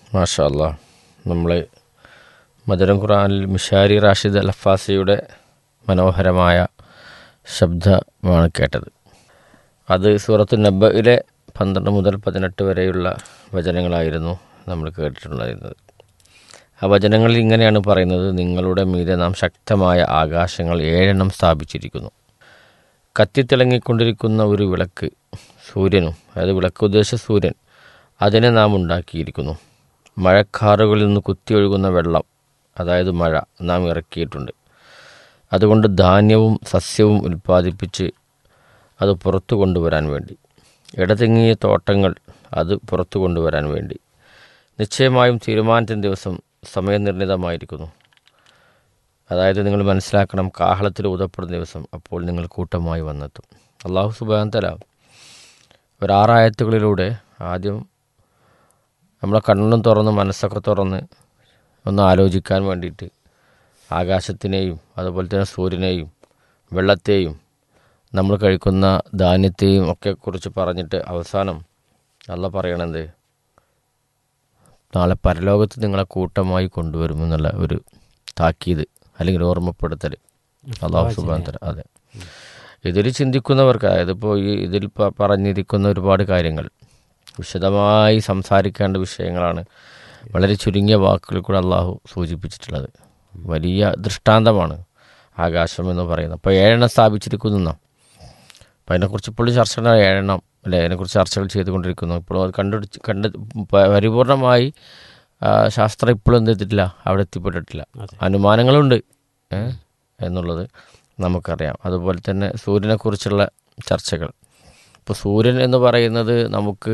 മാഷാ അല്ലാ നമ്മൾ മധുരം ഖുറാനിൽ മിഷാരി റാഷിദ് അൽഫാസിയുടെ മനോഹരമായ ശബ്ദമാണ് കേട്ടത് അത് സൂറത്ത് നബ്ബയിലെ പന്ത്രണ്ട് മുതൽ പതിനെട്ട് വരെയുള്ള വചനങ്ങളായിരുന്നു നമ്മൾ കേട്ടിട്ടുണ്ടായിരുന്നത് ആ വചനങ്ങളിൽ ഇങ്ങനെയാണ് പറയുന്നത് നിങ്ങളുടെ മീതെ നാം ശക്തമായ ആകാശങ്ങൾ ഏഴെണ്ണം സ്ഥാപിച്ചിരിക്കുന്നു കത്തിത്തിളങ്ങിക്കൊണ്ടിരിക്കുന്ന ഒരു വിളക്ക് സൂര്യനും അതായത് വിളക്ക് ഉദ്ദേശ സൂര്യൻ അതിനെ നാം ഉണ്ടാക്കിയിരിക്കുന്നു മഴക്കാറുകളിൽ നിന്ന് കുത്തിയൊഴുകുന്ന വെള്ളം അതായത് മഴ നാം ഇറക്കിയിട്ടുണ്ട് അതുകൊണ്ട് ധാന്യവും സസ്യവും ഉൽപ്പാദിപ്പിച്ച് അത് പുറത്തു കൊണ്ടുവരാൻ വേണ്ടി ഇടതിങ്ങിയ തോട്ടങ്ങൾ അത് പുറത്തു കൊണ്ടുവരാൻ വേണ്ടി നിശ്ചയമായും തീരുമാനത്തിൻ്റെ ദിവസം സമയനിർണിതമായിരിക്കുന്നു അതായത് നിങ്ങൾ മനസ്സിലാക്കണം കാഹളത്തിൽ ഊതപ്പെടുന്ന ദിവസം അപ്പോൾ നിങ്ങൾ കൂട്ടമായി വന്നെത്തും അള്ളാഹു സുബാൻ തല ഒരാറായത്തുകളിലൂടെ ആദ്യം നമ്മളെ കണ്ണും തുറന്ന് മനസ്സൊക്കെ തുറന്ന് ഒന്ന് ആലോചിക്കാൻ വേണ്ടിയിട്ട് ആകാശത്തിനെയും അതുപോലെ തന്നെ സൂര്യനെയും വെള്ളത്തെയും നമ്മൾ കഴിക്കുന്ന ധാന്യത്തെയും ഒക്കെ കുറിച്ച് പറഞ്ഞിട്ട് അവസാനം അല്ല പറയണത് നാളെ പരലോകത്ത് നിങ്ങളെ കൂട്ടമായി കൊണ്ടുവരുമെന്നുള്ള ഒരു താക്കീത് അല്ലെങ്കിൽ ഓർമ്മപ്പെടുത്തൽ അള്ളാഹു സുബാൻ തല അതെ ഇതിൽ ചിന്തിക്കുന്നവർക്ക് അതായത് ഇപ്പോൾ ഈ ഇതിൽ പ- പറഞ്ഞിരിക്കുന്ന ഒരുപാട് കാര്യങ്ങൾ വിശദമായി സംസാരിക്കേണ്ട വിഷയങ്ങളാണ് വളരെ ചുരുങ്ങിയ വാക്കുകളിൽ കൂടെ അള്ളാഹു സൂചിപ്പിച്ചിട്ടുള്ളത് വലിയ ദൃഷ്ടാന്തമാണ് ആകാശം എന്ന് പറയുന്നത് അപ്പോൾ ഏഴെണ്ണം സ്ഥാപിച്ചിരിക്കുന്നു അപ്പോൾ അതിനെക്കുറിച്ച് ഇപ്പോഴും ചർച്ചകൾ ഏഴെണ്ണം അല്ലേ അതിനെക്കുറിച്ച് ചർച്ചകൾ ചെയ്തുകൊണ്ടിരിക്കുന്നു ഇപ്പോഴും അത് കണ്ടുപിടിച്ച് കണ്ട് പ- പരിപൂർണമായി ആ, ശാസ്ത്രം ഇപ്പോഴും എന്ത് ചെയ്തിട്ടില്ല അവിടെ എത്തിപ്പെട്ടിട്ടില്ല അതെ. അനുമാനങ്ങളുണ്ട് ഏ, എന്നുള്ളത് നമുക്കറിയാം അതുപോലെ തന്നെ സൂര്യനെക്കുറിച്ചുള്ള ചർച്ചകൾ ഇപ്പോൾ സൂര്യൻ എന്ന് പറയുന്നത് നമുക്ക്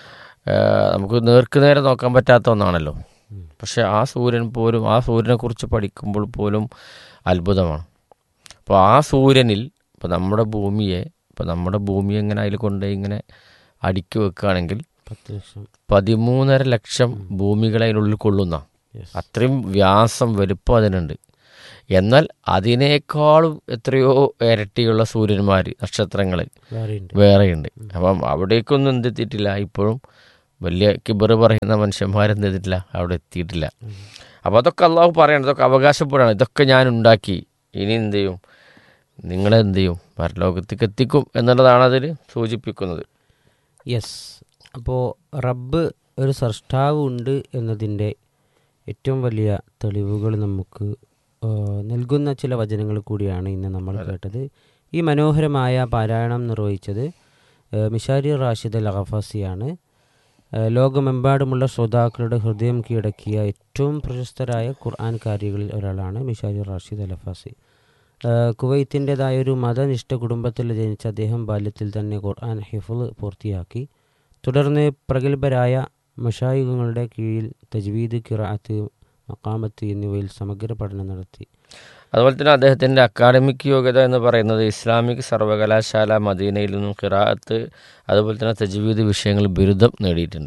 ആ, നമുക്ക് നേർക്ക് നേരെ നോക്കാൻ പറ്റാത്ത ഒന്നാണല്ലോ പക്ഷെ ആ സൂര്യൻ പോലും ആ സൂര്യനെക്കുറിച്ച് പഠിക്കുമ്പോൾ പോലും അത്ഭുതമാണ് അപ്പോൾ ആ സൂര്യനിൽ ഇപ്പോൾ നമ്മുടെ ഭൂമിയെ ഇപ്പോൾ നമ്മുടെ ഭൂമിയെ ഇങ്ങനെ അതിൽ കൊണ്ട് ഇങ്ങനെ അടുക്കി വെക്കുകയാണെങ്കിൽ പത്ത് ലക്ഷം പതിമൂന്നര ലക്ഷം ഭൂമികളെ അതിനുള്ളിൽ കൊള്ളുന്ന Yes. അത്രയും വ്യാസം വലുപ്പം അതിനുണ്ട് എന്നാൽ അതിനേക്കാളും എത്രയോ ഇരട്ടിയുള്ള സൂര്യന്മാർ നക്ഷത്രങ്ങൾ വേറെയുണ്ട് വേറെയുണ്ട് അപ്പം അവിടേക്കൊന്നും എന്തെത്തിയിട്ടില്ല ഇപ്പോഴും വലിയ കിബർ പറയുന്ന മനുഷ്യന്മാരെന്ത് ചെയ്തിട്ടില്ല അവിടെ എത്തിയിട്ടില്ല അപ്പോൾ അതൊക്കെ അള്ളാഹു പറയണം ഇതൊക്കെ അവകാശപ്പെടണം ഇതൊക്കെ ഞാൻ ഉണ്ടാക്കി ഇനി എന്ത് ചെയ്യും നിങ്ങളെന്ത് ചെയ്യും പരലോകത്തേക്ക് എത്തിക്കും എന്നുള്ളതാണ് അതിൽ സൂചിപ്പിക്കുന്നത് യെസ് അപ്പോൾ റബ്ബ് ഒരു സൃഷ്ടാവ് ഉണ്ട് എന്നതിൻ്റെ ഏറ്റവും വലിയ തെളിവുകൾ നമുക്ക് ആ, നൽകുന്ന ചില വചനങ്ങൾ കൂടിയാണ് ഇന്ന് നമ്മൾ കേട്ടത് ഈ മനോഹരമായ പാരായണം നിർവഹിച്ചത് ആ, മിഷാരി റാഷിദ് അൽ അഖഫാസിയാണ് ആ, ലോകമെമ്പാടുമുള്ള ശ്രോതാക്കളുടെ ഹൃദയം കീഴടക്കിയ ഏറ്റവും പ്രശസ്തരായ ഖുർആൻകാരികളിൽ ഒരാളാണ് മിഷാരി റാഷിദ് അൽ അഫാസി കുവൈത്തിൻ്റെതായ ഒരു മതനിഷ്ഠ കുടുംബത്തിൽ ജനിച്ച അദ്ദേഹം ബാല്യത്തിൽ തന്നെ ഖുർആൻ ഹിഫുൾ പൂർത്തിയാക്കി തുടർന്ന് പ്രഗത്ഭരായ മഷായുഗങ്ങളുടെ കീഴിൽ തജ്വീദ് കിറാത്ത് മക്കാമത്ത് എന്നിവയിൽ സമഗ്ര പഠനം നടത്തി അതുപോലെ തന്നെ അദ്ദേഹത്തിൻ്റെ അക്കാഡമിക് യോഗ്യത എന്ന് പറയുന്നത് ഇസ്ലാമിക് സർവകലാശാല മദീനയിൽ നിന്നും ഖിറാഅത്ത് അതുപോലെ തന്നെ തജ്വീദ് വിഷയങ്ങൾ ബിരുദം നേടിയിട്ടുണ്ട്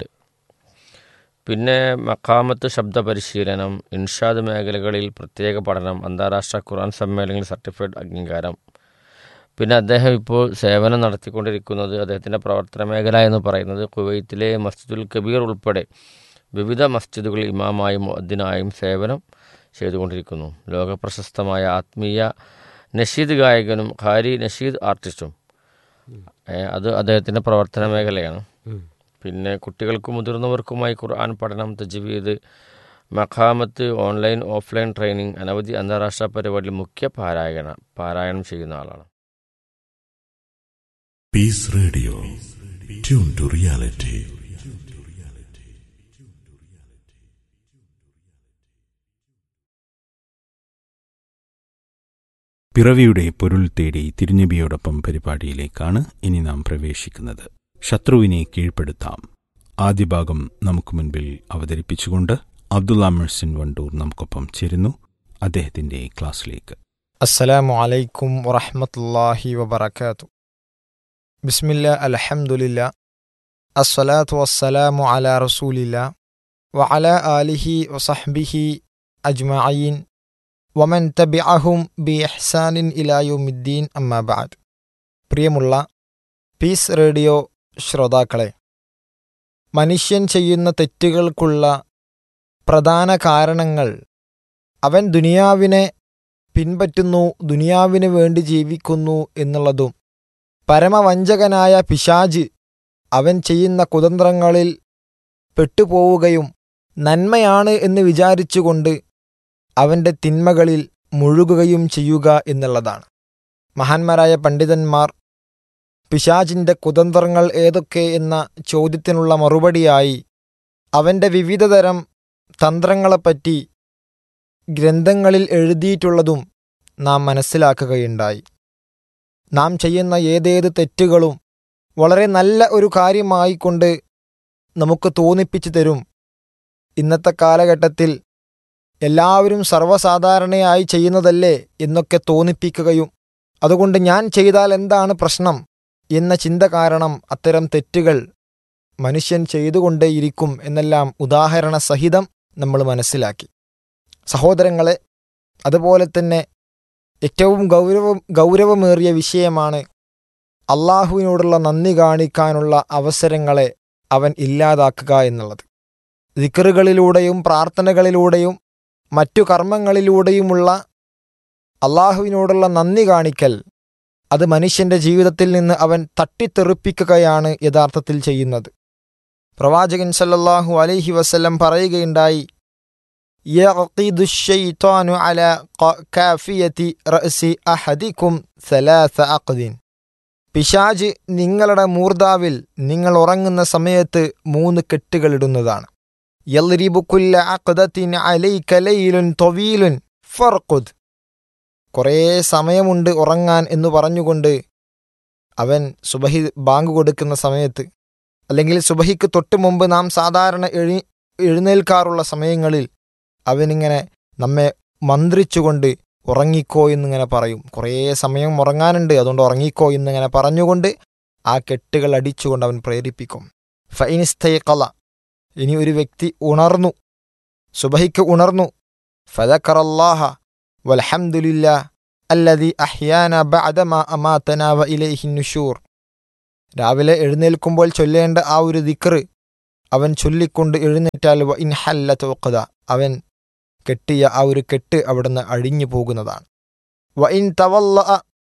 പിന്നെ മക്കാമത്ത് ശബ്ദ പരിശീലനം ഇൻഷാദ് മേഖലകളിൽ പ്രത്യേക പഠനം അന്താരാഷ്ട്ര ഖുർആൻ സമ്മേളനങ്ങളിൽ സർട്ടിഫൈഡ് അംഗീകാരം പിന്നെ അദ്ദേഹം ഇപ്പോൾ സേവനം നടത്തിക്കൊണ്ടിരിക്കുന്നത് അദ്ദേഹത്തിൻ്റെ പ്രവർത്തന മേഖല എന്ന് പറയുന്നത് കുവൈത്തിലെ മസ്ജിദുൽ കബീർ ഉൾപ്പെടെ വിവിധ മസ്ജിദുകളിൽ ഇമാമായും മുഅദ്ദിനായും സേവനം ചെയ്തുകൊണ്ടിരിക്കുന്നു ലോകപ്രശസ്തമായ ആത്മീയ നഷീദ് ഗായകനും ഖാരി നഷീദ് ആർട്ടിസ്റ്റും ഏ, അത് അദ്ദേഹത്തിൻ്റെ പ്രവർത്തന മേഖലയാണ് പിന്നെ കുട്ടികൾക്കും മുതിർന്നവർക്കുമായി ഖുർആൻ പഠനം തജ്വീദ് മഖാമത്ത് ഓൺലൈൻ ഓഫ്ലൈൻ ട്രെയിനിങ് അനവധി അന്താരാഷ്ട്ര പരിപാടിയിൽ മുഖ്യ പാരായണ പാരായണം ചെയ്യുന്ന ആളാണ് Peace Radio. Tune to reality. പിറവിയുടെ പൊരുൾ തേടി തിരുനബിയോടൊപ്പം പരിപാടിയിലേക്കാണ് ഇനി നാം പ്രവേശിക്കുന്നത് ശത്രുവിനെ കീഴ്പ്പെടുത്താം ആദ്യ ഭാഗം നമുക്ക് മുൻപിൽ അവതരിപ്പിച്ചുകൊണ്ട് അബ്ദുള്ള മെഴ്സിൻ വണ്ടൂർ നമുക്കൊപ്പം ചേരുന്നു അദ്ദേഹത്തിന്റെ ക്ലാസ്സിലേക്ക് السلام عليكم ورحمة الله وبركاته بسم الله الحمد لله الصلاة والسلام على رسول الله وعلى آله وصحبه أجمعين ومن تبعهم بإحسان إلى يوم الدين أما بعد പ്രിയമുള്ള പീസ് റേഡിയോ ശ്രോതാക്കളെ മനുഷ്യൻ ചെയ്യുന്ന തെറ്റുകൾക്കുള്ള പ്രധാന കാരണങ്ങൾ അവൻ ദുനിയാവിനെ പിൻപറ്റുന്നു ദുനിയാവിന് വേണ്ടി ജീവിക്കുന്നു എന്നുള്ളതും പരമവഞ്ചകനായ പിശാജ് അവൻ ചെയ്യുന്ന കുതന്ത്രങ്ങളിൽ പെട്ടുപോവുകയും നന്മയാണ് എന്ന് വിചാരിച്ചുകൊണ്ട് അവൻ്റെ തിന്മകളിൽ മുഴുകുകയും ചെയ്യുക എന്നുള്ളതാണ് മഹാന്മാരായ പണ്ഡിതന്മാർ പിശാജിൻ്റെ കുതന്ത്രങ്ങൾ ഏതൊക്കെ എന്ന ചോദ്യത്തിനുള്ള മറുപടിയായി അവൻ്റെ വിവിധതരം തന്ത്രങ്ങളെപ്പറ്റി ഗ്രന്ഥങ്ങളിൽ എഴുതിയിട്ടുള്ളതും നാം മനസ്സിലാക്കുകയുണ്ടായി നാം ചെയ്യുന്ന ഏതേത് തെറ്റുകളും വളരെ നല്ല ഒരു കാര്യമായിക്കൊണ്ട് നമുക്ക് തോന്നിപ്പിച്ചു തരും ഇന്നത്തെ കാലഘട്ടത്തിൽ എല്ലാവരും സർവ്വസാധാരണയായി ചെയ്യുന്നതല്ലേ എന്നൊക്കെ തോന്നിപ്പിക്കുകയും അതുകൊണ്ട് ഞാൻ ചെയ്താൽ എന്താണ് പ്രശ്നം എന്ന ചിന്ത കാരണം അത്തരം തെറ്റുകൾ മനുഷ്യൻ ചെയ്തുകൊണ്ടേയിരിക്കും എന്നെല്ലാം ഉദാഹരണ സഹിതം നമ്മൾ മനസ്സിലാക്കി സഹോദരങ്ങളെ അതുപോലെ തന്നെ ഏറ്റവും ഗൗരവം ഗൗരവമേറിയ വിഷയമാണ് അള്ളാഹുവിനോടുള്ള നന്ദി കാണിക്കാനുള്ള അവസരങ്ങളെ അവൻ ഇല്ലാതാക്കുക എന്നുള്ളത് ദിക്കറുകളിലൂടെയും പ്രാർത്ഥനകളിലൂടെയും മറ്റു കർമ്മങ്ങളിലൂടെയുമുള്ള അള്ളാഹുവിനോടുള്ള നന്ദി കാണിക്കൽ അത് മനുഷ്യന്റെ ജീവിതത്തിൽ നിന്ന് അവൻ തട്ടിത്തെറിപ്പിക്കുകയാണ് യഥാർത്ഥത്തിൽ ചെയ്യുന്നത് പ്രവാചകൻ സല്ലല്ലാഹു അലൈഹി വസല്ലം പറയുകയുണ്ടായി يعقد الشيطان على ق- كافية رأس أحدكم ثلاث عقد പിശാജ് നിങ്ങളുടെ മൂർദാവിൽ നിങ്ങൾ ഉറങ്ങുന്ന സമയത്ത് മൂന്ന് കെട്ടുകളിടുന്നതാണ് യൽരിബുക്കുല്ല അഖ്ദത്തിൻ അലൈക ലൈലുൻ തൊവീലുൻ ഫർഖുദ് കുറേ സമയമുണ്ട് ഉറങ്ങാൻ എന്ന് പറഞ്ഞുകൊണ്ട് അവൻ സുബഹി ബാങ്ക് കൊടുക്കുന്ന സമയത്ത് അല്ലെങ്കിൽ സുബഹിക്ക് തൊട്ട് മുമ്പ് നാം സാധാരണ എഴി എഴുന്നേൽക്കാറുള്ള സമയങ്ങളിൽ അവനിങ്ങനെ നമ്മെ മന്ത്രിച്ചുകൊണ്ട് ഉറങ്ങിക്കോ എന്നിങ്ങനെ പറയും കുറേ സമയം ഉറങ്ങാനുണ്ട് അതുകൊണ്ട് ഉറങ്ങിക്കോ എന്നിങ്ങനെ പറഞ്ഞുകൊണ്ട് ആ കെട്ടുകൾ അടിച്ചുകൊണ്ട് അവൻ പ്രേരിപ്പിക്കും ഫൈനിസ്തൈക്കല ഇനി ഒരു വ്യക്തി ഉണർന്നു സുബഹിക്ക് ഉണർന്നു ഫതക്കറല്ലാഹ വൽഹംദുലില്ലാ അല്ലതി അഹ്യാന ബഅദമ അമാതന വ ഇലൈഹി നുഷൂർ രാവിലെ എഴുന്നേൽക്കുമ്പോൾ ചൊല്ലേണ്ട ആ ഒരു ദിക്റ് അവൻ ചൊല്ലിക്കൊണ്ട് എഴുന്നേറ്റാൽ വ ഇൻ ഹല്ല തോക്കത അവൻ കെട്ടിയ ആ ഒരു കെട്ട് അവിടുന്ന് അഴിഞ്ഞു പോകുന്നതാണ് വ ഇൻ തവല്ല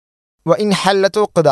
വ ഇൻ ഹല്ല തോക്കത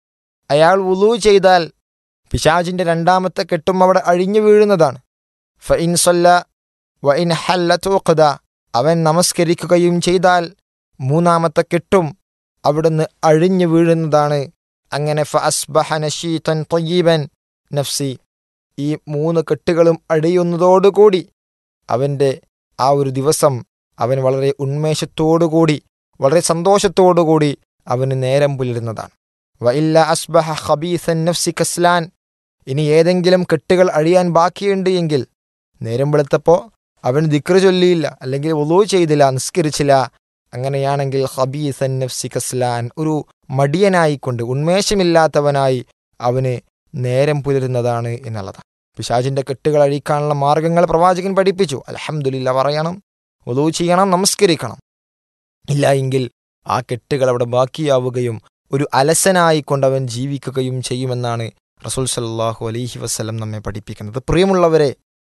അയാൾ വുളു ചെയ്താൽ പിശാജിന്റെ രണ്ടാമത്തെ കെട്ടും അവിടെ അഴിഞ്ഞു വീഴുന്നതാണ് ഫ ഇൻ സൊല്ല വ ഇൻ ഹല്ല തോക്കത അവൻ നമസ്കരിക്കുകയും ചെയ്താൽ മൂന്നാമത്തെ കെട്ടും അവിടുന്ന് അഴിഞ്ഞു വീഴുന്നതാണ് അങ്ങനെ ഫ അസ്ബഹ നഷീതൻ തൊയ്യീബൻ നഫ്സി ഈ മൂന്ന് കെട്ടുകളും അടിയുന്നതോടുകൂടി അവൻ്റെ ആ ഒരു ദിവസം അവൻ വളരെ ഉന്മേഷത്തോടുകൂടി വളരെ സന്തോഷത്തോടുകൂടി അവന് നേരം പുലരുന്നതാണ് വഇല്ല അസ്ബഹ ഖബീസൻ നഫ്സി കസ്ലാൻ ഇനി ഏതെങ്കിലും കെട്ടുകൾ അഴിയാൻ ബാക്കിയുണ്ട് എങ്കിൽ നേരം വെളുത്തപ്പോൾ അവൻ ദിക്റ് ചൊല്ലിയില്ല അല്ലെങ്കിൽ ഒലു ചെയ്തില്ല നിസ്കരിച്ചില്ല അങ്ങനെയാണെങ്കിൽ ഹബീസൻ നഫ്സി കസ്ലാൻ ഒരു മടിയനായിക്കൊണ്ട് ഉന്മേഷമില്ലാത്തവനായി അവന് നേരം പുലരുന്നതാണ് എന്നുള്ളതാണ് പിശാചിന്റെ കെട്ടുകൾ അഴിക്കാനുള്ള മാർഗങ്ങൾ പ്രവാചകൻ പഠിപ്പിച്ചു അലഹമുല്ല പറയണം ഒതു ചെയ്യണം നമസ്കരിക്കണം ഇല്ല എങ്കിൽ ആ കെട്ടുകൾ അവിടെ ബാക്കിയാവുകയും ഒരു അലസനായിക്കൊണ്ട് അവൻ ജീവിക്കുകയും ചെയ്യുമെന്നാണ് റസൂൽ സല്ലാഹു അലൈഹി വസ്ലം നമ്മെ പഠിപ്പിക്കുന്നത് പ്രിയമുള്ളവരെ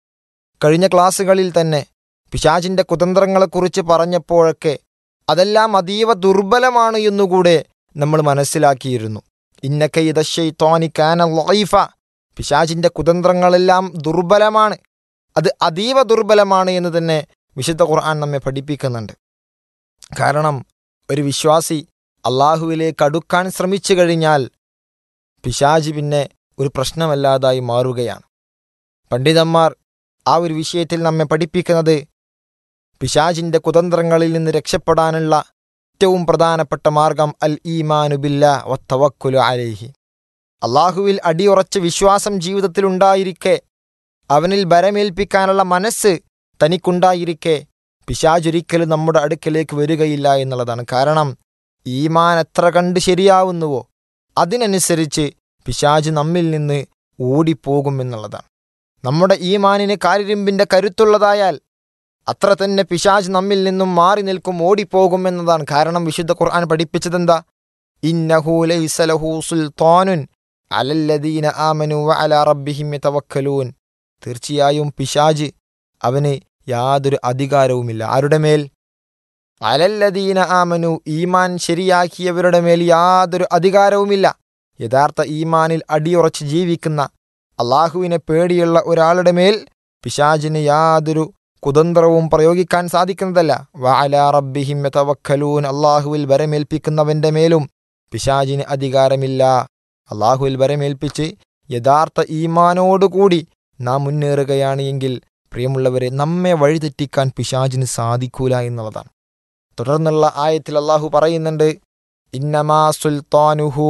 കഴിഞ്ഞ ക്ലാസ്സുകളിൽ തന്നെ പിശാചിന്റെ കുതന്ത്രങ്ങളെക്കുറിച്ച് പറഞ്ഞപ്പോഴൊക്കെ അതെല്ലാം അതീവ ദുർബലമാണ് എന്നുകൂടെ നമ്മൾ മനസ്സിലാക്കിയിരുന്നു ഇന്നക്കൈതശൈത്തോനിക്കാനൈഫ പിശാചിന്റെ കുതന്ത്രങ്ങളെല്ലാം ദുർബലമാണ് അത് അതീവ ദുർബലമാണ് എന്ന് തന്നെ വിശുദ്ധ ഖുർആൻ നമ്മെ പഠിപ്പിക്കുന്നുണ്ട് കാരണം ഒരു വിശ്വാസി അള്ളാഹുവിലേക്ക് അടുക്കാൻ ശ്രമിച്ചു കഴിഞ്ഞാൽ പിശാജ് പിന്നെ ഒരു പ്രശ്നമല്ലാതായി മാറുകയാണ് പണ്ഡിതന്മാർ ആ ഒരു വിഷയത്തിൽ നമ്മെ പഠിപ്പിക്കുന്നത് പിശാജിന്റെ കുതന്ത്രങ്ങളിൽ നിന്ന് രക്ഷപ്പെടാനുള്ള ഏറ്റവും പ്രധാനപ്പെട്ട മാർഗം അൽ ഈമാനുബില്ല വത്തവക്കുലു അലേഹി അള്ളാഹുവിൽ അടിയുറച്ച വിശ്വാസം ജീവിതത്തിൽ ഉണ്ടായിരിക്കെ അവനിൽ ബരമേൽപ്പിക്കാനുള്ള മനസ്സ് തനിക്കുണ്ടായിരിക്കെ പിശാചൊരിക്കലും നമ്മുടെ അടുക്കലേക്ക് വരികയില്ല എന്നുള്ളതാണ് കാരണം ഈമാൻ എത്ര കണ്ട് ശരിയാവുന്നുവോ അതിനനുസരിച്ച് പിശാജ് നമ്മിൽ നിന്ന് ഓടിപ്പോകും എന്നുള്ളതാണ് നമ്മുടെ ഈമാനിന് കാരിരുമ്പിന്റെ കരുത്തുള്ളതായാൽ അത്ര തന്നെ പിശാജ് നമ്മിൽ നിന്നും മാറി നിൽക്കും ഓടിപ്പോകും എന്നതാണ് കാരണം വിശുദ്ധ ഖുർആൻ പഠിപ്പിച്ചതെന്താ ഇന്നഹു ലൈസ ലഹു സുൽത്താനുൻ അലല്ലദീന ആമനു വഅലാ റബ്ബിഹിം യതവക്കലൂൻ തീർച്ചയായും പിശാജ് അവന് യാതൊരു അധികാരവുമില്ല ആരുടെ മേൽ അലല്ലദീന ആമനു ഈമാൻ ശരിയാക്കിയവരുടെ മേൽ യാതൊരു അധികാരവുമില്ല യഥാർത്ഥ ഈമാനിൽ അടിയുറച്ച് ജീവിക്കുന്ന അള്ളാഹുവിനെ പേടിയുള്ള ഒരാളുടെ മേൽ പിശാചിന് യാതൊരു കുതന്ത്രവും പ്രയോഗിക്കാൻ സാധിക്കുന്നതല്ല വഅല റബ്ബിഹിം യതവക്കലൂൻ അള്ളാഹുവിൽ വരമേൽപ്പിക്കുന്നവന്റെ മേലും പിശാചിന് അധികാരമില്ല അള്ളാഹുവിൽ വരമേൽപ്പിച്ച് യഥാർത്ഥ ഈമാനോടുകൂടി നാം മുന്നേറുകയാണ് എങ്കിൽ പ്രിയമുള്ളവരെ നമ്മെ വഴിതെറ്റിക്കാൻ പിശാചിന് സാധിക്കൂല എന്നുള്ളതാണ് തുടർന്നുള്ള ആയത്തിൽ അള്ളാഹു പറയുന്നുണ്ട് ഇന്നമാ സുൽത്താനുഹു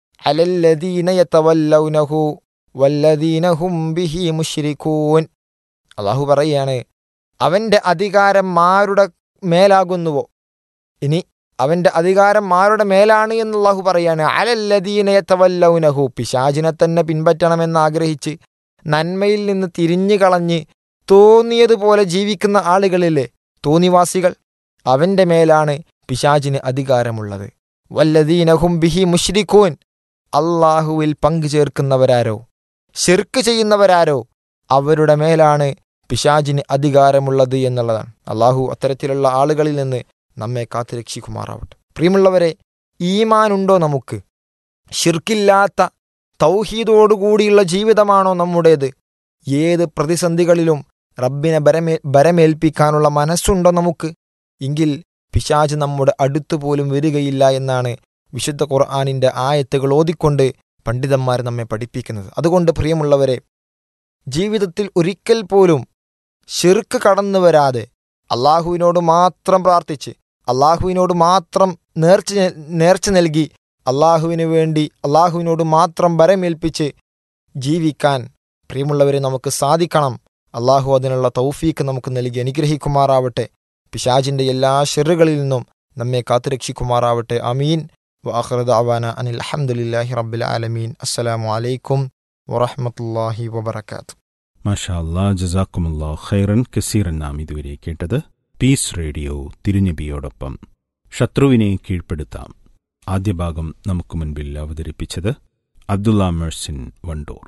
അലല്ലദീന യതവല്ലൗനഹു വല്ലദീന ഹും ബിഹി മുശ്രിക്കൂൻ അള്ളാഹു പറയാണ് അവന്റെ അധികാരം ആരുടെ മേലാകുന്നുവോ ഇനി അവന്റെ അധികാരം ആരുടെ മേലാണ് എന്ന് അള്ളാഹു പറയാണ് അലല്ലദീന യതവല്ലൗനഹു പിശാചിനെ തന്നെ പിൻപറ്റണമെന്ന് ആഗ്രഹിച്ച് നന്മയിൽ നിന്ന് തിരിഞ്ഞു കളഞ്ഞ് തോന്നിയതുപോലെ ജീവിക്കുന്ന ആളുകളില്ലേ തോന്നിവാസികൾ അവന്റെ മേലാണ് പിശാചിന് അധികാരമുള്ളത് വല്ലദീനഹും ബിഹി മുഷ്രിഖൂൻ അള്ളാഹുവിൽ പങ്കുചേർക്കുന്നവരാരോ ഷിർക്ക് ചെയ്യുന്നവരാരോ അവരുടെ മേലാണ് പിശാചിന് അധികാരമുള്ളത് എന്നുള്ളതാണ് അള്ളാഹു അത്തരത്തിലുള്ള ആളുകളിൽ നിന്ന് നമ്മെ കാത്തുരക്ഷിക്കുമാറാവട്ടെ പ്രിയമുള്ളവരെ ഈമാനുണ്ടോ നമുക്ക് ഷിർക്കില്ലാത്ത തൗഹീദോടുകൂടിയുള്ള ജീവിതമാണോ നമ്മുടേത് ഏത് പ്രതിസന്ധികളിലും റബ്ബിനെ ബരമേ ബരമേൽപ്പിക്കാനുള്ള മനസ്സുണ്ടോ നമുക്ക് എങ്കിൽ പിശാജ് നമ്മുടെ അടുത്തു പോലും വരികയില്ല എന്നാണ് വിശുദ്ധ ഖുർആാനിൻ്റെ ആയത്തുകൾ ഓതിക്കൊണ്ട് പണ്ഡിതന്മാർ നമ്മെ പഠിപ്പിക്കുന്നത് അതുകൊണ്ട് പ്രിയമുള്ളവരെ ജീവിതത്തിൽ ഒരിക്കൽ പോലും ഷിർക്ക് കടന്നു വരാതെ അള്ളാഹുവിനോട് മാത്രം പ്രാർത്ഥിച്ച് അള്ളാഹുവിനോട് മാത്രം നേർച്ച നേർച്ച നൽകി അള്ളാഹുവിന് വേണ്ടി അള്ളാഹുവിനോട് മാത്രം ബരമേൽപ്പിച്ച് ജീവിക്കാൻ പ്രിയമുള്ളവരെ നമുക്ക് സാധിക്കണം അള്ളാഹു അതിനുള്ള തൗഫീക്ക് നമുക്ക് നൽകി അനുഗ്രഹിക്കുമാറാവട്ടെ പിശാജിന്റെ എല്ലാ ഷെറുകളിൽ നിന്നും നമ്മെ കാത്തുരക്ഷിക്കുമാറാവട്ടെ അമീൻ വാഹൃദ് അവാന അനിൽ അഹമ്മദില്ലാഹി റബ്ബിൽ ആലമീൻ അസ്സലാമു അലൈക്കും വറഹമത്തല്ലാഹി വബർക്കാത്തു മാഷാ അല്ലാ ജസാക്കുമുല്ലാ ഖൈറൻ കസീറൻ നാം ഇതുവരെ കേട്ടത് പീസ് റേഡിയോ തിരുനബിയോടൊപ്പം ശത്രുവിനെ കീഴ്പ്പെടുത്താം ആദ്യ ഭാഗം നമുക്ക് മുൻപിൽ അവതരിപ്പിച്ചത് അബ്ദുള്ള മെഴ്സിൻ വണ്ടൂർ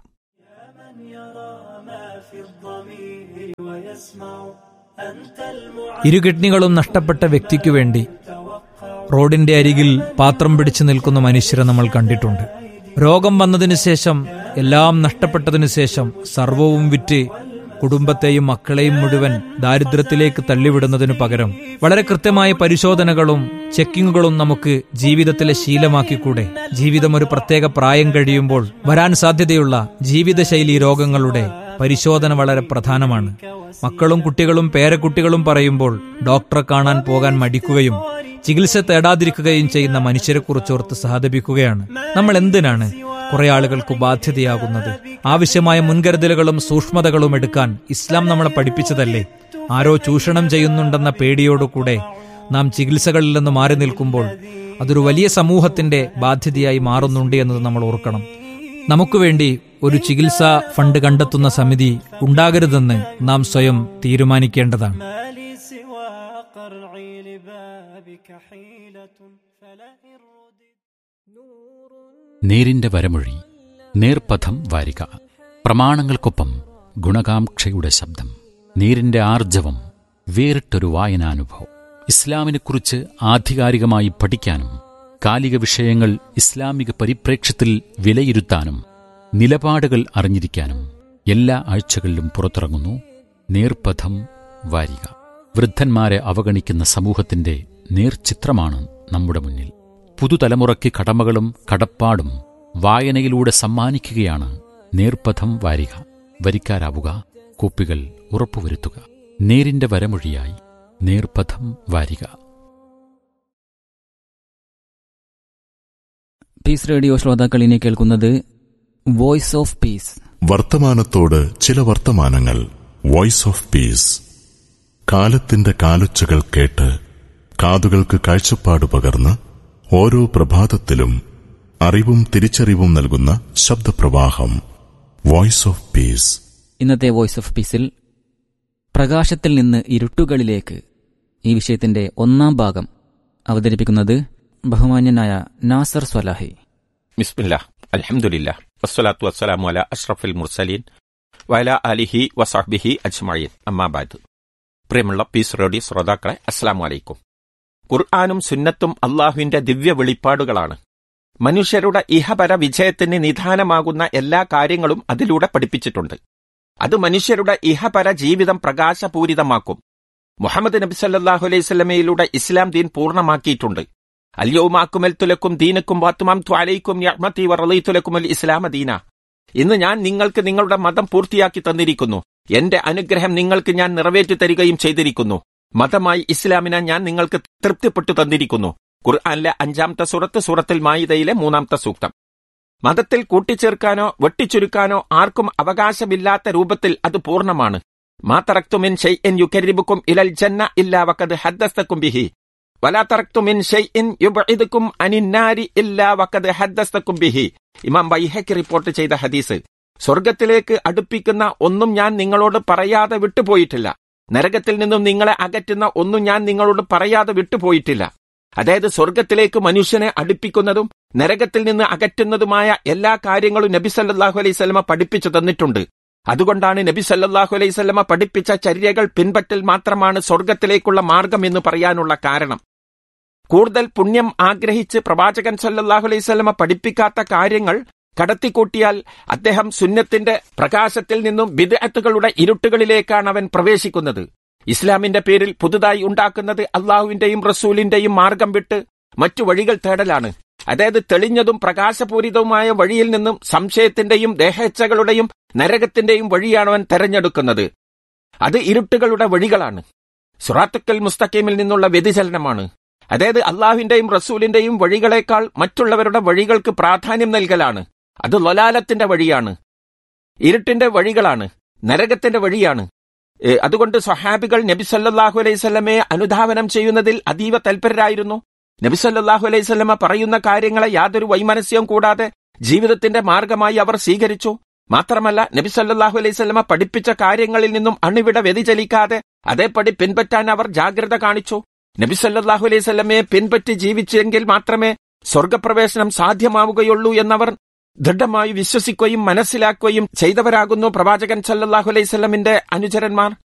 ഇരു കിഡ്നികളും നഷ്ടപ്പെട്ട വ്യക്തിക്കു വേണ്ടി റോഡിന്റെ അരികിൽ പാത്രം പിടിച്ചു നിൽക്കുന്ന മനുഷ്യരെ നമ്മൾ കണ്ടിട്ടുണ്ട് രോഗം വന്നതിനു ശേഷം എല്ലാം നഷ്ടപ്പെട്ടതിനു ശേഷം സർവവും വിറ്റ് കുടുംബത്തെയും മക്കളെയും മുഴുവൻ ദാരിദ്ര്യത്തിലേക്ക് തള്ളിവിടുന്നതിനു പകരം വളരെ കൃത്യമായ പരിശോധനകളും ചെക്കിങ്ങുകളും നമുക്ക് ജീവിതത്തിലെ ശീലമാക്കിക്കൂടെ ജീവിതം ഒരു പ്രത്യേക പ്രായം കഴിയുമ്പോൾ വരാൻ സാധ്യതയുള്ള ജീവിതശൈലി രോഗങ്ങളുടെ പരിശോധന വളരെ പ്രധാനമാണ് മക്കളും കുട്ടികളും പേരക്കുട്ടികളും പറയുമ്പോൾ ഡോക്ടറെ കാണാൻ പോകാൻ മടിക്കുകയും ചികിത്സ തേടാതിരിക്കുകയും ചെയ്യുന്ന മനുഷ്യരെക്കുറിച്ചോർത്ത് സഹതപിക്കുകയാണ് നമ്മൾ എന്തിനാണ് കുറെ ആളുകൾക്ക് ബാധ്യതയാകുന്നത് ആവശ്യമായ മുൻകരുതലുകളും സൂക്ഷ്മതകളും എടുക്കാൻ ഇസ്ലാം നമ്മളെ പഠിപ്പിച്ചതല്ലേ ആരോ ചൂഷണം ചെയ്യുന്നുണ്ടെന്ന പേടിയോടുകൂടെ നാം ചികിത്സകളിൽ നിന്ന് മാറി നിൽക്കുമ്പോൾ അതൊരു വലിയ സമൂഹത്തിന്റെ ബാധ്യതയായി മാറുന്നുണ്ട് എന്നത് നമ്മൾ ഓർക്കണം നമുക്ക് വേണ്ടി ഒരു ചികിത്സാ ഫണ്ട് കണ്ടെത്തുന്ന സമിതി ഉണ്ടാകരുതെന്ന് നാം സ്വയം തീരുമാനിക്കേണ്ടതാണ് നേരിന്റെ വരമൊഴി നേർപഥം വാരിക പ്രമാണങ്ങൾക്കൊപ്പം ഗുണകാംക്ഷയുടെ ശബ്ദം നേരിന്റെ ആർജവം വേറിട്ടൊരു വായനാനുഭവം ഇസ്ലാമിനെക്കുറിച്ച് ആധികാരികമായി പഠിക്കാനും കാലിക വിഷയങ്ങൾ ഇസ്ലാമിക പരിപ്രേക്ഷ്യത്തിൽ വിലയിരുത്താനും നിലപാടുകൾ അറിഞ്ഞിരിക്കാനും എല്ലാ ആഴ്ചകളിലും പുറത്തിറങ്ങുന്നു നേർപഥം വാരിക വൃദ്ധന്മാരെ അവഗണിക്കുന്ന സമൂഹത്തിന്റെ നേർചിത്രമാണ് നമ്മുടെ മുന്നിൽ പുതുതലമുറയ്ക്ക് കടമകളും കടപ്പാടും വായനയിലൂടെ സമ്മാനിക്കുകയാണ് നേർപഥം വാരിക വരിക്കാരാവുക കോപ്പികൾ ഉറപ്പുവരുത്തുക നേരിന്റെ വരമൊഴിയായി നേർപഥം വാരിക പീസ് റേഡിയോ ശ്രോതാക്കൾ ഇനി കേൾക്കുന്നത് വോയിസ് ഓഫ് പീസ് വർത്തമാനത്തോട് ചില വർത്തമാനങ്ങൾ വോയിസ് ഓഫ് പീസ് കാലത്തിന്റെ കാലൊച്ചകൾ കേട്ട് കാതുകൾക്ക് കാഴ്ചപ്പാട് പകർന്ന് ഓരോ പ്രഭാതത്തിലും അറിവും തിരിച്ചറിവും നൽകുന്ന ശബ്ദപ്രവാഹം വോയിസ് ഓഫ് പീസ് ഇന്നത്തെ വോയിസ് ഓഫ് പീസിൽ പ്രകാശത്തിൽ നിന്ന് ഇരുട്ടുകളിലേക്ക് ഈ വിഷയത്തിന്റെ ഒന്നാം ഭാഗം അവതരിപ്പിക്കുന്നത് ബഹുമാന്യനായ നാസർ സ്വലാഹി ബിസ്മില്ല അൽഹംദുലില്ല വസ്സലാത്തു വസ്സലാമു അല അഷ്റഫിൽ മുർസലീൻ വല അലിഹി വസാഹ്ബിഹി അജ്മഈൻ അമ്മാബാദ് പ്രിയമുള്ള പീസ് റേഡിയോ ശ്രോതാക്കളെ അസ്സാം വലൈക്കും ഖുർആാനും സുന്നത്തും അള്ളാഹുവിന്റെ ദിവ്യ വെളിപ്പാടുകളാണ് മനുഷ്യരുടെ ഇഹപര വിജയത്തിന് നിധാനമാകുന്ന എല്ലാ കാര്യങ്ങളും അതിലൂടെ പഠിപ്പിച്ചിട്ടുണ്ട് അത് മനുഷ്യരുടെ ഇഹപര ജീവിതം പ്രകാശപൂരിതമാക്കും മുഹമ്മദ് നബി സല്ലാഹു അലൈഹി സ്വലമയിലൂടെ ഇസ്ലാം ദീൻ പൂർണ്ണമാക്കിയിട്ടുണ്ട് അല്യവുമാക്കുമൽ തുലക്കും ദീനക്കും വാത്തുമാം ത്വാലയ്ക്കും യഹ്മത്തി വറലൈത്തുലക്കുമൽ ഇസ്ലാമ ദീന ഇന്ന് ഞാൻ നിങ്ങൾക്ക് നിങ്ങളുടെ മതം പൂർത്തിയാക്കി തന്നിരിക്കുന്നു എന്റെ അനുഗ്രഹം നിങ്ങൾക്ക് ഞാൻ നിറവേറ്റി തരികയും ചെയ്തിരിക്കുന്നു മതമായി ഇസ്ലാമിനെ ഞാൻ നിങ്ങൾക്ക് തൃപ്തിപ്പെട്ടു തന്നിരിക്കുന്നു ഖുർആാനിലെ അഞ്ചാമത്തെ സൂറത്ത് സൂറത്തിൽ മായിദയിലെ മൂന്നാമത്തെ സൂക്തം മതത്തിൽ കൂട്ടിച്ചേർക്കാനോ വെട്ടിച്ചുരുക്കാനോ ആർക്കും അവകാശമില്ലാത്ത രൂപത്തിൽ അത് പൂർണ്ണമാണ് മാതറക്തുമിൻ ഷെയ്ഇൻ യുകരിബുക്കും ഇലൽ ജന്ന ഇല്ലാ വക്കത് ഹദ്ദസ്തക്കും ബിഹി വലാ തറക്തുമിൻ ഷെയ്ഇൻ യുബഇദുക്കും അനിന്നാരി ഇല്ലാ വക്കത് ഹദ്ദസ്തക്കും ബിഹി ഇമാം ബൈഹയ്ക്ക് റിപ്പോർട്ട് ചെയ്ത ഹദീസ് സ്വർഗത്തിലേക്ക് അടുപ്പിക്കുന്ന ഒന്നും ഞാൻ നിങ്ങളോട് പറയാതെ വിട്ടുപോയിട്ടില്ല നരകത്തിൽ നിന്നും നിങ്ങളെ അകറ്റുന്ന ഒന്നും ഞാൻ നിങ്ങളോട് പറയാതെ വിട്ടുപോയിട്ടില്ല അതായത് സ്വർഗത്തിലേക്ക് മനുഷ്യനെ അടുപ്പിക്കുന്നതും നരകത്തിൽ നിന്ന് അകറ്റുന്നതുമായ എല്ലാ കാര്യങ്ങളും നബി സല്ലാഹു അലൈഹി സ്വലമ പഠിപ്പിച്ചു തന്നിട്ടുണ്ട് അതുകൊണ്ടാണ് നബി സല്ലാഹു അലൈഹി സ്വലമ പഠിപ്പിച്ച ചര്യകൾ പിൻപറ്റൽ മാത്രമാണ് സ്വർഗത്തിലേക്കുള്ള മാർഗം എന്ന് പറയാനുള്ള കാരണം കൂടുതൽ പുണ്യം ആഗ്രഹിച്ച് പ്രവാചകൻ സല്ലാഹു അലൈഹി സ്വലമ പഠിപ്പിക്കാത്ത കാര്യങ്ങൾ കടത്തിക്കൂട്ടിയാൽ അദ്ദേഹം സുന്നത്തിന്റെ പ്രകാശത്തിൽ നിന്നും വിദഗ്ധകളുടെ ഇരുട്ടുകളിലേക്കാണ് അവൻ പ്രവേശിക്കുന്നത് ഇസ്ലാമിന്റെ പേരിൽ പുതുതായി ഉണ്ടാക്കുന്നത് അള്ളാഹുവിന്റെയും റസൂലിന്റെയും മാർഗം വിട്ട് മറ്റു വഴികൾ തേടലാണ് അതായത് തെളിഞ്ഞതും പ്രകാശപൂരിതവുമായ വഴിയിൽ നിന്നും സംശയത്തിന്റെയും ദേഹേച്ഛകളുടെയും നരകത്തിന്റെയും വഴിയാണ് അവൻ തെരഞ്ഞെടുക്കുന്നത് അത് ഇരുട്ടുകളുടെ വഴികളാണ് സുറാത്തുക്കൽ മുസ്തഖീമിൽ നിന്നുള്ള വ്യതിചലനമാണ് അതായത് അള്ളാഹുവിന്റെയും റസൂലിന്റെയും വഴികളെക്കാൾ മറ്റുള്ളവരുടെ വഴികൾക്ക് പ്രാധാന്യം നൽകലാണ് അത് ലൊലാലത്തിന്റെ വഴിയാണ് ഇരുട്ടിന്റെ വഴികളാണ് നരകത്തിന്റെ വഴിയാണ് അതുകൊണ്ട് സ്വഹാബികൾ നബി സല്ലാഹു അലൈഹി സ്വലമയെ അനുധാവനം ചെയ്യുന്നതിൽ അതീവ തൽപരരായിരുന്നു നബി സല്ലാഹു അലൈഹി സ്വലമ പറയുന്ന കാര്യങ്ങളെ യാതൊരു വൈമനസ്യവും കൂടാതെ ജീവിതത്തിന്റെ മാർഗമായി അവർ സ്വീകരിച്ചു മാത്രമല്ല നബി സല്ലാഹു അലൈഹി സ്വലമ പഠിപ്പിച്ച കാര്യങ്ങളിൽ നിന്നും അണുവിട വ്യതിചലിക്കാതെ അതേപടി പിൻപറ്റാൻ അവർ ജാഗ്രത കാണിച്ചു നബി സല്ലാഹു അലൈഹി സ്വലമയെ പിൻപറ്റി ജീവിച്ചെങ്കിൽ മാത്രമേ സ്വർഗപ്രവേശനം സാധ്യമാവുകയുള്ളൂ എന്നവർ ദൃഢമായി വിശ്വസിക്കുകയും മനസ്സിലാക്കുകയും ചെയ്തവരാകുന്നു പ്രവാചകൻ സല്ലാഹു അലൈഹി സ്വലമിന്റെ അനുചരന്മാർ